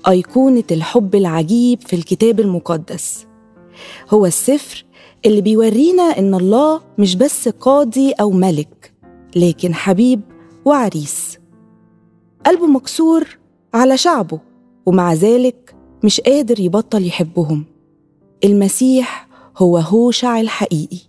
أيقونة الحب العجيب في الكتاب المقدس هو السفر اللي بيورينا إن الله مش بس قاضي أو ملك لكن حبيب وعريس قلبه مكسور على شعبه ومع ذلك مش قادر يبطل يحبهم المسيح هو هوشع الحقيقي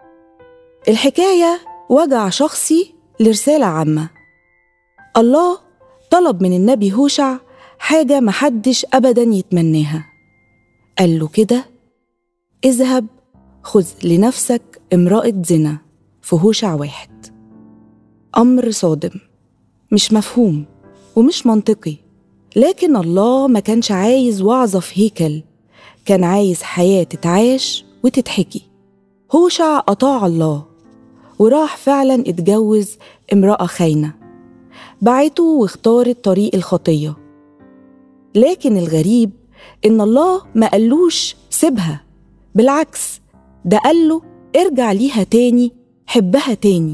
الحكاية وجع شخصي لرسالة عامة الله طلب من النبي هوشع حاجة محدش أبدا يتمناها قال له كده اذهب خذ لنفسك امرأة زنا في هوشع واحد أمر صادم مش مفهوم ومش منطقي لكن الله ما كانش عايز وعظة في هيكل كان عايز حياة تتعاش وتتحكي هوشع أطاع الله وراح فعلا اتجوز امرأة خاينة بعته واختارت طريق الخطية لكن الغريب إن الله ما قالوش سيبها بالعكس ده قال له ارجع ليها تاني حبها تاني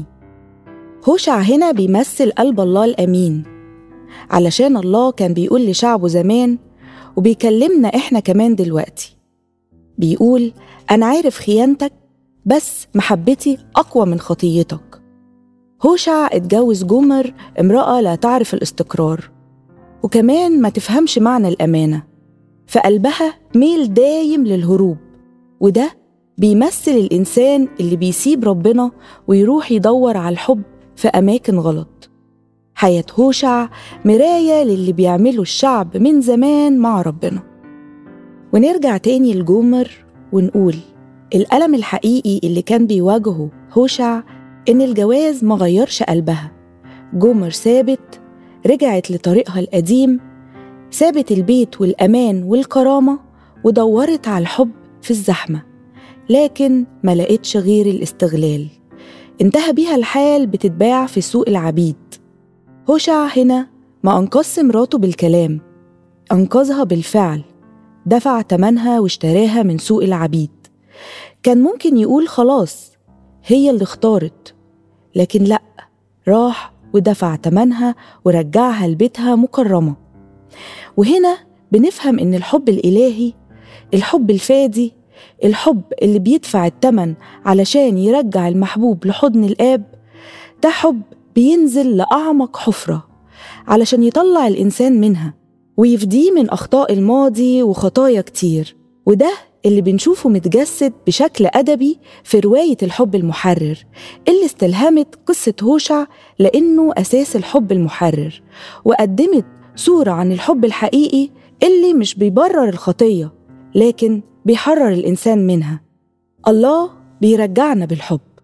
هوشع هنا بيمثل قلب الله الأمين علشان الله كان بيقول لشعبه زمان وبيكلمنا إحنا كمان دلوقتي بيقول أنا عارف خيانتك بس محبتي أقوى من خطيتك هوشع اتجوز جمر امرأة لا تعرف الاستقرار وكمان ما تفهمش معنى الأمانة فقلبها ميل دايم للهروب وده بيمثل الإنسان اللي بيسيب ربنا ويروح يدور على الحب في أماكن غلط حياة هوشع مراية للي بيعمله الشعب من زمان مع ربنا ونرجع تاني لجومر ونقول الألم الحقيقي اللي كان بيواجهه هوشع إن الجواز ما غيرش قلبها جومر سابت رجعت لطريقها القديم سابت البيت والأمان والكرامة ودورت على الحب في الزحمة لكن ما لقيتش غير الاستغلال انتهى بيها الحال بتتباع في سوق العبيد هوشع هنا ما أنقذش مراته بالكلام أنقذها بالفعل دفع تمنها واشتراها من سوق العبيد كان ممكن يقول خلاص هي اللي اختارت لكن لأ راح ودفع تمنها ورجعها لبيتها مكرمة وهنا بنفهم إن الحب الإلهي الحب الفادي الحب اللي بيدفع التمن علشان يرجع المحبوب لحضن الآب ده حب بينزل لأعمق حفرة علشان يطلع الإنسان منها ويفديه من أخطاء الماضي وخطايا كتير وده اللي بنشوفه متجسد بشكل أدبي في رواية الحب المحرر اللي استلهمت قصة هوشع لأنه أساس الحب المحرر وقدمت صورة عن الحب الحقيقي اللي مش بيبرر الخطية لكن بيحرر الإنسان منها الله بيرجعنا بالحب